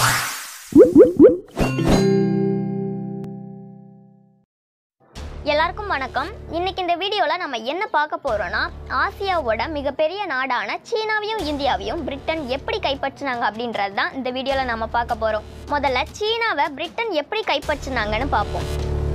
எல்லாருக்கும் வணக்கம் இன்னைக்கு இந்த வீடியோவில் நம்ம என்ன பார்க்க போறோம்னா ஆசியாவோட மிகப்பெரிய நாடான சீனாவையும் இந்தியாவையும் பிரிட்டன் எப்படி கைப்பற்றினாங்க அப்படின்றது தான் இந்த வீடியோவில் நம்ம பார்க்க போறோம் முதல்ல சீனாவை பிரிட்டன் எப்படி கைப்பற்றினாங்கன்னு பார்ப்போம்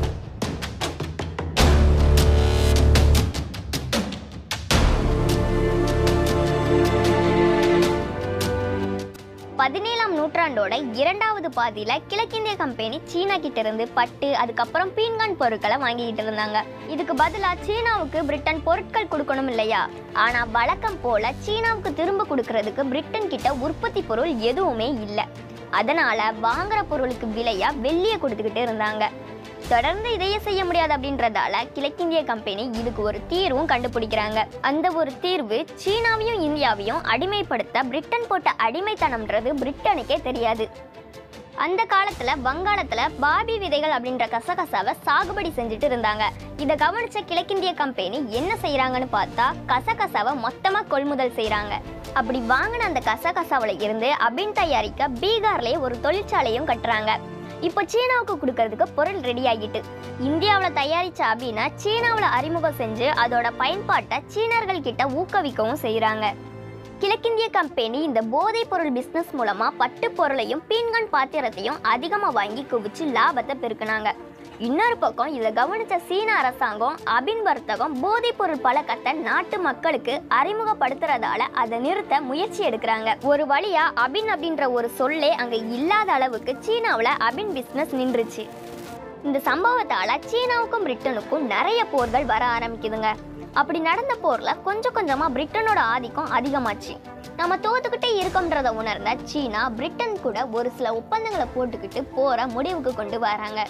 பதினேழாம் நூற்றாண்டோட இரண்டாவது பாதியில கிழக்கிந்திய கம்பெனி சீனா கிட்ட இருந்து பட்டு அதுக்கப்புறம் பீன்கான் பொருட்களை வாங்கிக்கிட்டு இருந்தாங்க இதுக்கு பதிலா சீனாவுக்கு பிரிட்டன் பொருட்கள் கொடுக்கணும் இல்லையா ஆனா வழக்கம் போல சீனாவுக்கு திரும்ப கொடுக்கறதுக்கு பிரிட்டன் கிட்ட உற்பத்தி பொருள் எதுவுமே இல்லை அதனால வாங்குற பொருளுக்கு விலையா வெள்ளியை கொடுத்துக்கிட்டு இருந்தாங்க தொடர்ந்து இதையே செய்ய முடியாது அப்படின்றதால கிழக்கிந்திய கம்பெனி இதுக்கு ஒரு தீர்வும் கண்டுபிடிக்கிறாங்க அந்த ஒரு தீர்வு சீனாவையும் இந்தியாவையும் அடிமைப்படுத்த பிரிட்டன் போட்ட அடிமைத்தனம்ன்றது பிரிட்டனுக்கே தெரியாது அந்த காலத்துல வங்காளத்துல பாபி விதைகள் அப்படின்ற கசகசாவை சாகுபடி செஞ்சுட்டு இருந்தாங்க இதை கவனிச்ச கிழக்கிந்திய கம்பெனி என்ன செய்யறாங்கன்னு பார்த்தா கசகசாவை மொத்தமா கொள்முதல் செய்றாங்க அப்படி வாங்கின அந்த கசகசாவுல இருந்து அபின் தயாரிக்க பீகார்லயே ஒரு தொழிற்சாலையும் கட்டுறாங்க இப்போ சீனாவுக்கு கொடுக்கறதுக்கு பொருள் ரெடி ஆகிட்டு இந்தியாவில் தயாரிச்ச அபினை சீனாவில் அறிமுகம் செஞ்சு அதோட பயன்பாட்டை சீனர்கள் கிட்ட ஊக்குவிக்கவும் செய்கிறாங்க கிழக்கிந்திய கம்பெனி இந்த போதைப் பொருள் பிஸ்னஸ் மூலமா பட்டு பொருளையும் பீன்கன் பாத்திரத்தையும் அதிகமாக வாங்கி குவிச்சு லாபத்தை பெருக்குனாங்க இன்னொரு பக்கம் இதை கவனிச்ச சீன அரசாங்கம் அபின் வர்த்தகம் போதைப் பொருள் பழக்கத்தை நாட்டு மக்களுக்கு அறிமுகப்படுத்துறதால அதை நிறுத்த முயற்சி எடுக்கிறாங்க ஒரு வழியா அபின் அப்படின்ற ஒரு சொல்லே அங்க இல்லாத அளவுக்கு சீனாவில் அபின் பிஸ்னஸ் நின்றுச்சு இந்த சம்பவத்தால சீனாவுக்கும் பிரிட்டனுக்கும் நிறைய போர்கள் வர ஆரம்பிக்குதுங்க அப்படி நடந்த போர்ல கொஞ்சம் கொஞ்சமா பிரிட்டனோட ஆதிக்கம் அதிகமாச்சு நம்ம தோத்துக்கிட்டே இருக்கோம்ன்றத உணர்ந்த சீனா பிரிட்டன் கூட ஒரு சில ஒப்பந்தங்களை போட்டுக்கிட்டு போற முடிவுக்கு கொண்டு வராங்க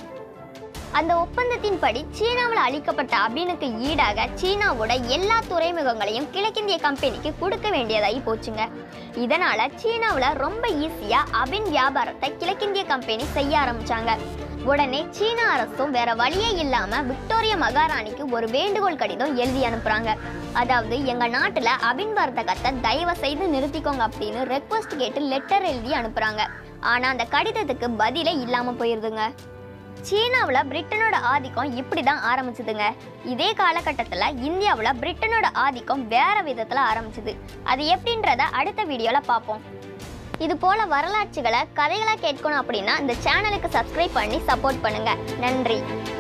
அந்த ஒப்பந்தத்தின்படி சீனாவில் அளிக்கப்பட்ட அபினுக்கு ஈடாக சீனாவோட எல்லா துறைமுகங்களையும் கிழக்கிந்திய கம்பெனிக்கு கொடுக்க வேண்டியதாகி போச்சுங்க இதனால சீனாவில் ரொம்ப ஈஸியா அபின் வியாபாரத்தை கிழக்கிந்திய கம்பெனி செய்ய ஆரம்பிச்சாங்க உடனே சீன அரசும் வேற வழியே இல்லாம விக்டோரிய மகாராணிக்கு ஒரு வேண்டுகோள் கடிதம் எழுதி அனுப்புறாங்க அதாவது எங்க நாட்டுல அபின் வர்த்தகத்தை தயவு செய்து நிறுத்திக்கோங்க அப்படின்னு ரெக்வஸ்ட் கேட்டு லெட்டர் எழுதி அனுப்புறாங்க ஆனா அந்த கடிதத்துக்கு பதிலே இல்லாம போயிருதுங்க சீனாவில் பிரிட்டனோட ஆதிக்கம் இப்படி தான் ஆரம்பிச்சதுங்க இதே காலகட்டத்தில் இந்தியாவில் பிரிட்டனோட ஆதிக்கம் வேற விதத்தில் ஆரம்பிச்சது அது எப்படின்றத அடுத்த வீடியோவில் பார்ப்போம் இது போல வரலாற்றுகளை கதைகளாக கேட்கணும் அப்படின்னா இந்த சேனலுக்கு சப்ஸ்கிரைப் பண்ணி சப்போர்ட் பண்ணுங்க நன்றி